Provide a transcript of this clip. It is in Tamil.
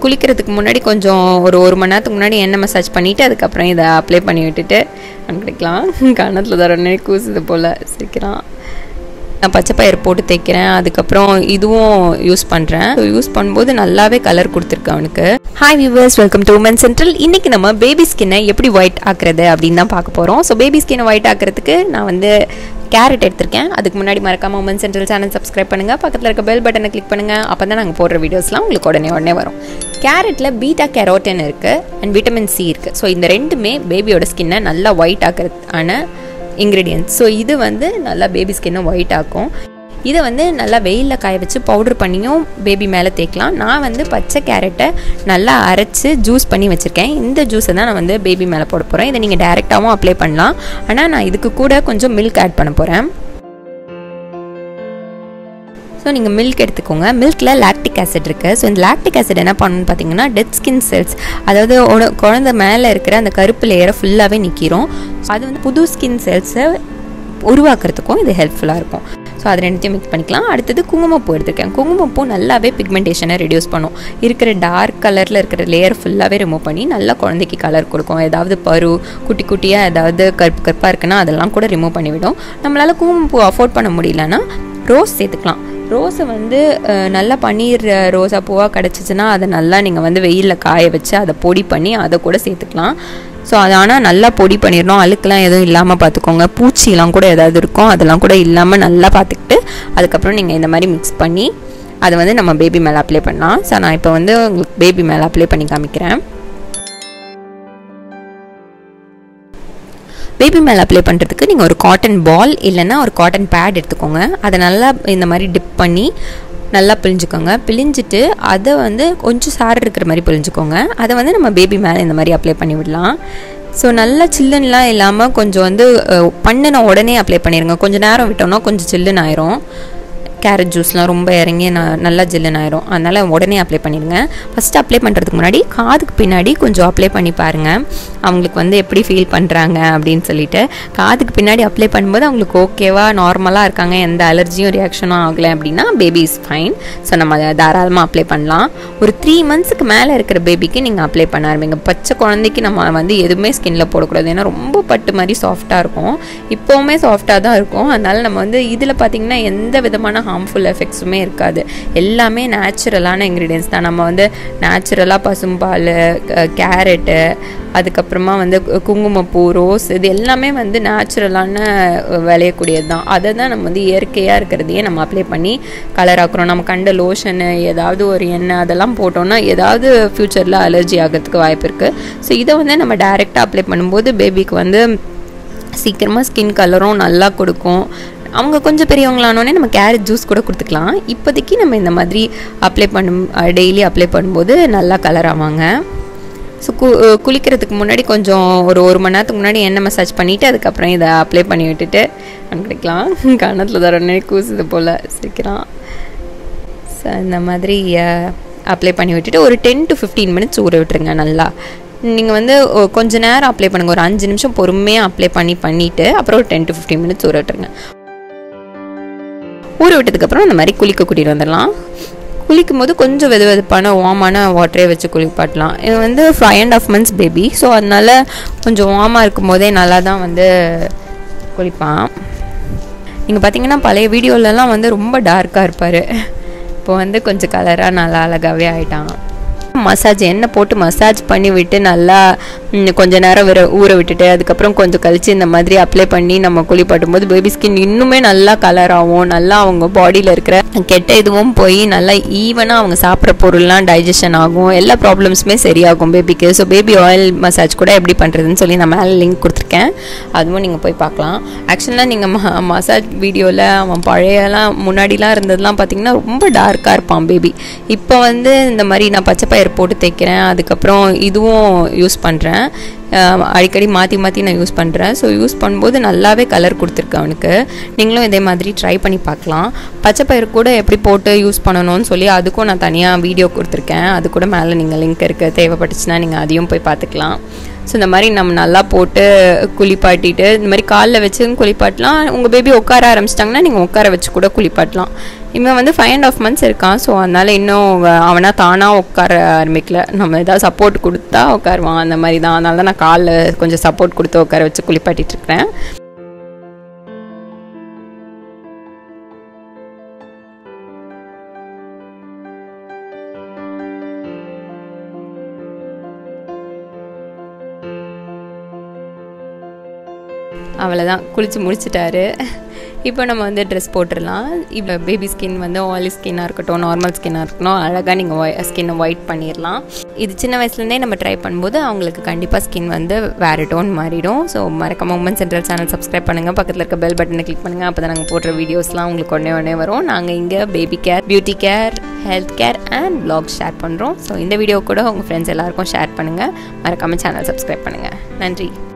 குளிக்கிறதுக்கு முன்னாடி கொஞ்சம் ஒரு ஒரு மணி நேரத்துக்கு முன்னாடி எண்ணெய் மசாஜ் பண்ணிவிட்டு அதுக்கப்புறம் இதை அப்ளை பண்ணி விட்டுட்டு கிடைக்கலாம் கன்னத்தில் தரனே கூசுது போல் சீக்கிரம் நான் பச்சை பயிர் போட்டு தைக்கிறேன் அதுக்கப்புறம் இதுவும் யூஸ் பண்ணுறேன் யூஸ் பண்ணும்போது நல்லாவே கலர் கொடுத்துருக்கு அவனுக்கு hi viewers welcome to woman central இன்றைக்கி நம்ம பேபி ஸ்கின்னை எப்படி ஒயிட் ஆக்குறது அப்படின்னு தான் பார்க்க போகிறோம் ஸோ பேபி ஸ்கின்னை ஒயிட் ஆக்குறதுக்கு நான் வந்து கேரட் எடுத்திருக்கேன் அதுக்கு முன்னாடி மறக்காம உமன் சென்ட்ரல் சேனல் சப்ஸ்கிரைப் பண்ணுங்கள் பக்கத்தில் இருக்க பெல் பட்டனை கிளிக் பண்ணுங்கள் அப்போ தான் நாங்கள் போடுற வீடியோஸ்லாம் உங்களுக்கு உடனே உடனே வரும் கேரட்டில் பீட்டா கேரோட்டின் இருக்குது அண்ட் விட்டமின் சி இருக்குது ஸோ இந்த ரெண்டுமே பேபியோட ஸ்கின்னை நல்லா ஒயிட் ஆக்கிறதுக்கான இன்க்ரீடியன்ட்ஸ் ஸோ இது வந்து நல்லா பேபி ஸ்கின்னை ஒயிட் ஆக்கும் இதை வந்து நல்லா வெயிலில் காய வச்சு பவுட்ரு பண்ணியும் பேபி மேலே தேய்க்கலாம் நான் வந்து பச்சை கேரட்டை நல்லா அரைச்சி ஜூஸ் பண்ணி வச்சுருக்கேன் இந்த ஜூஸை தான் நான் வந்து பேபி மேலே போட போகிறேன் இதை நீங்கள் டேரெக்டாகவும் அப்ளை பண்ணலாம் ஆனால் நான் இதுக்கு கூட கொஞ்சம் மில்க் ஆட் பண்ண போகிறேன் ஸோ நீங்கள் மில்க் எடுத்துக்கோங்க மில்கில் லாக்டிக் ஆசிட் இருக்குது ஸோ இந்த லாக்டிக் ஆசிட் என்ன பண்ணணும்னு பார்த்தீங்கன்னா டெட் ஸ்கின் செல்ஸ் அதாவது உன- குழந்தை மேலே இருக்கிற அந்த கருப்பு லேயரை ஃபுல்லாகவே நிற்கிறோம் அது வந்து புது ஸ்கின் செல்ஸை உருவாக்குறதுக்கும் இது ஹெல்ப்ஃபுல்லாக இருக்கும் ஸோ அது ரெண்டுத்தையும் மிக்ஸ் பண்ணிக்கலாம் அடுத்தது குங்குமப்பூ எடுத்திருக்கேன் குங்குமப்பூ நல்லாவே பிக்மெண்டேஷனை ரெடியூஸ் பண்ணும் இருக்கிற டார்க் கலரில் இருக்கிற லேயர் ஃபுல்லாகவே ரிமூவ் பண்ணி நல்லா குழந்தைக்கு கலர் கொடுக்கும் ஏதாவது பரு குட்டி குட்டியாக ஏதாவது கருப்பு கருப்பாக இருக்குன்னா அதெல்லாம் கூட ரிமூவ் பண்ணிவிடும் நம்மளால் குங்குமப்பூ அஃபோர்ட் பண்ண முடியலன்னா ரோஸ் சேர்த்துக்கலாம் ரோஸை வந்து அஹ், நல்லா பன்னீர் அஹ், ரோசா பூவாக கிடச்சிச்சின்னா அதை நல்லா நீங்கள் வந்து வெயிலில் காய வச்சு அதை பொடி பண்ணி அதை கூட சேர்த்துக்கலாம் ஸோ அது ஆனால் நல்லா பொடி பண்ணிடணும் அழுக்கெல்லாம் எதுவும் இல்லாமல் பார்த்துக்கோங்க பூச்சிலாம் கூட ஏதாவது இருக்கும் அதெல்லாம் கூட இல்லாமல் நல்லா பார்த்துக்கிட்டு அதுக்கப்புறம் நீங்கள் இந்த மாதிரி மிக்ஸ் பண்ணி அதை வந்து நம்ம பேபி மேலே அப்ளை பண்ணலாம் ஸோ நான் இப்போ வந்து உங்களுக்கு பேபி மேலே அப்ளை பண்ணி காமிக்கிறேன் பேபி மேலே அப்ளை பண்ணுறதுக்கு நீங்கள் ஒரு காட்டன் பால் இல்லைன்னா ஒரு காட்டன் பேட் எடுத்துக்கோங்க அதை நல்லா இந்த மாதிரி டிப் பண்ணி நல்லா பிழிஞ்சுக்கோங்க பிழிஞ்சிட்டு அதை வந்து கொஞ்சம் சாறு இருக்கிற மாதிரி பிழிஞ்சுக்கோங்க அதை வந்து நம்ம பேபி மேலே இந்த மாதிரி அப்ளை பண்ணி விடலாம் ஸோ நல்லா சில்லுன்னெலாம் இல்லாமல் கொஞ்சம் வந்து அஹ், பண்ணின உடனே அப்ளை பண்ணிடுங்க கொஞ்சம் நேரம் விட்டோம்னா கொஞ்சம் சில்லுன்னு ஆயிரும் கேரட் ஜூஸ்லாம் ரொம்ப இறங்கி நான் நல்லா ஜில்லுன்னு ஆயிரும் அதனால் உடனே அப்ளை பண்ணிடுங்க ஃபஸ்ட்டு அப்ளை பண்ணுறதுக்கு முன்னாடி காதுக்கு பின்னாடி கொஞ்சம் அப்ளை பண்ணி பாருங்கள் அவங்களுக்கு வந்து எப்படி ஃபீல் பண்ணுறாங்க அப்படின்னு சொல்லிட்டு காதுக்கு பின்னாடி அப்ளை பண்ணும்போது அவங்களுக்கு ஓகேவா நார்மலாக இருக்காங்க எந்த அலர்ஜியும் ரியாக்ஷனும் ஆகலை அப்படின்னா பேபி இஸ் ஃபைன் ஸோ நம்ம அதை தாராளமாக அப்ளை பண்ணலாம் ஒரு த்ரீ மந்த்ஸுக்கு மேலே இருக்கிற பேபிக்கு நீங்கள் அப்ளை பண்ண ஆரம்பிங்க பச்சை குழந்தைக்கு நம்ம வந்து எதுவுமே ஸ்கின்ல போடக்கூடாது ஏன்னா ரொம்ப பட்டு மாதிரி சாஃப்டாக இருக்கும் இப்போவுமே சாஃப்டாக தான் இருக்கும் அதனால் நம்ம வந்து இதில் பார்த்திங்கன்னா எந்த விதமான ஹார்ம்ஃபுல் எஃபெக்ட்ஸுமே இருக்காது எல்லாமே நேச்சுரலான இன்க்ரீடியன்ஸ் தான் நம்ம வந்து நேச்சுரலாக பசும்பால் கேரட்டு அதுக்கப்புறமா வந்து கு- குங்குமப்பூ ரோஸ் இது எல்லாமே வந்து நேச்சுரலான விளையக்கூடியது தான் அதை தான் நம்ம வந்து இயற்கையாக இருக்கிறதையே நம்ம அப்ளை பண்ணி கலர் ஆக்குறோம் நம்ம கண்ட லோஷனு ஏதாவது ஒரு எண்ணெய் அதெல்லாம் போட்டோம்னா ஏதாவது ஃப்யூச்சரில் அலர்ஜி ஆகிறதுக்கு வாய்ப்பு இருக்குது ஸோ இதை வந்து நம்ம டைரெக்டாக அப்ளை பண்ணும்போது பேபிக்கு வந்து சீக்கிரமாக ஸ்கின் கலரும் நல்லா கொடுக்கும் அவங்க கொஞ்சம் பெரியவங்களானோடனே நம்ம கேரட் ஜூஸ் கூட கொடுத்துக்கலாம் இப்போதைக்கு நம்ம இந்த மாதிரி அப்ளை பண்ணும் டெய்லி அப்ளை பண்ணும்போது நல்லா கலர் ஆவாங்க ஸோ கு குளிக்கிறதுக்கு முன்னாடி கொஞ்சம் ஒரு ஒரு மணி நேரத்துக்கு முன்னாடி எண்ணெய் மசாஜ் பண்ணிவிட்டு அதுக்கப்புறம் இதை அப்ளை பண்ணி விட்டுட்டு கிடைக்கலாம் கன்னத்தில் தரனே கூசுது போல் சீக்கிரம் ஸோ இந்த மாதிரி அப்ளை பண்ணி விட்டுட்டு ஒரு டென் டு ஃபிஃப்டீன் மினிட்ஸ் ஊற விட்டுருங்க நல்லா நீங்கள் வந்து ஒ- கொஞ்ச நேரம் அப்ளை பண்ணுங்கள் ஒரு அஞ்சு நிமிஷம் பொறுமையாக அப்ளை பண்ணி பண்ணிவிட்டு அப்புறம் ஒரு டென் டு ஃபிஃப்டீன் மினிட்ஸ் ஊற விட்டுருங்க ஊற விட்டதுக்கப்புறம் இந்த மாதிரி குளிக்க கூட்டிகிட்டு வந்துடலாம் குளிக்கும் போது கொஞ்சம் வெது வெதுப்பான வார்மான வாட்டரே வச்சு குளிப்பாட்டலாம் இது வந்து five and half months baby so அதனால கொஞ்சம் வார்மாக இருக்கும் போதே நல்லா தான் வந்து குளிப்பான் நீங்கள் பார்த்தீங்கன்னா பழைய வீடியோலலாம் வந்து ரொம்ப டார்க்காக இருப்பார் இப்போ வந்து கொஞ்சம் கலராக நல்லா அழகாகவே ஆயிட்டான் மசாஜ் எண்ணெய் போட்டு மசாஜ் பண்ணி விட்டு நல்லா ம், கொஞ்ச நேரம் விர ஊற விட்டுட்டு அதுக்கப்புறம் கொஞ்சம் கழிச்சு இந்த மாதிரி அப்ளை பண்ணி நம்ம குளிப்பாட்டும் போது பேபி ஸ்கின் இன்னுமே நல்லா கலர் ஆகும் நல்லா அவங்க பாடியில் இருக்கிற கெட்ட இதுவும் போய் நல்லா ஈவனாக அவங்க சாப்பிட்ற பொருள்லாம் டைஜஷன் ஆகும் எல்லா ப்ராப்ளம்ஸுமே சரியாகும் பேபிக்கு ஸோ பேபி ஆயில் மசாஜ் கூட எப்படி பண்ணுறதுன்னு சொல்லி நான் மேலே லிங்க் கொடுத்துருக்கேன் அதுவும் நீங்கள் போய் பார்க்கலாம் ஆக்சுவலாக நீங்கள் ம மசாஜ் வீடியோவில் அவன் பழையலாம் முன்னாடிலாம் இருந்ததுலாம் பார்த்தீங்கன்னா ரொம்ப டார்க்காக இருப்பான் பேபி இப்போ வந்து இந்த மாதிரி நான் பச்சை பயிர் போட்டு தைக்கிறேன் அதுக்கப்புறம் இதுவும் யூஸ் பண்ணுறேன் அடிக்கடி மாற்றி மாற்றி நான் யூஸ் பண்ணுறேன் ஸோ யூஸ் பண்ணும்போது நல்லாவே கலர் கொடுத்துருக்கு அவனுக்கு நீங்களும் இதே மாதிரி ட்ரை பண்ணி பார்க்கலாம் பச்சை பயிர் கூட எப்படி போட்டு யூஸ் பண்ணணும்னு சொல்லி அதுக்கும் நான் தனியாக வீடியோ கொடுத்துருக்கேன் அது கூட மேலே நீங்கள் லிங்க் இருக்குது தேவைப்பட்டுச்சுன்னா நீங்கள் அதையும் போய் பார்த்துக்கலாம் ஸோ இந்த மாதிரி நம்ம நல்லா போட்டு குளிப்பாட்டிட்டு இந்த மாதிரி காலில் வச்சு குளிப்பாட்டலாம் உங்கள் பேபி உட்கார ஆரம்பிச்சிட்டாங்கன்னா நீங்கள் உட்கார வச்சு கூட குளிப்பாட்டலாம் இவன் வந்து ஃபைவ் அண்ட் ஆஃப் மந்த்ஸ் இருக்கான் ஸோ அதனால் இன்னும் அவனாக தானாக உட்கார ஆரம்பிக்கல நம்ம ஏதாவது சப்போர்ட் கொடுத்தா உட்காருவான் அந்த மாதிரி தான் அதனால தான் நான் காலில் கொஞ்சம் சப்போர்ட் கொடுத்து உட்கார வச்சு குளிப்பாட்டிட்டு இருக்கிறேன் அவ்வளோதான் குளித்து முடிச்சிட்டாரு இப்போ நம்ம வந்து ட்ரெஸ் போட்டுடலாம் இப்போ பேபி ஸ்கின் வந்து ஆயிலி ஸ்கின்னாக இருக்கட்டும் நார்மல் ஸ்கின்னாக இருக்கட்டும் அழகாக நீங்கள் ஒய் ஸ்கின்னை ஒயிட் பண்ணிடலாம் இது சின்ன வயசுலேருந்தே நம்ம ட்ரை பண்ணும்போது அவங்களுக்கு கண்டிப்பாக ஸ்கின் வந்து வேறு டோன் மாறிடும் ஸோ மறக்காம உமன் சென்ட்ரல் சேனல் சப்ஸ்கிரைப் பண்ணுங்கள் பக்கத்தில் இருக்க பெல் பட்டனை கிளிக் பண்ணுங்கள் அப்போ தான் நாங்கள் போடுற வீடியோஸ்லாம் உங்களுக்கு உடனே உடனே வரும் நாங்கள் இங்கே baby care beauty care health care and blog share பண்ணுறோம் ஸோ இந்த வீடியோ கூட உங்கள் ஃப்ரெண்ட்ஸ் எல்லாருக்கும் ஷேர் பண்ணுங்கள் மறக்காமல் சேனல் சப்ஸ்கிரைப் பண்ணுங்கள் நன்றி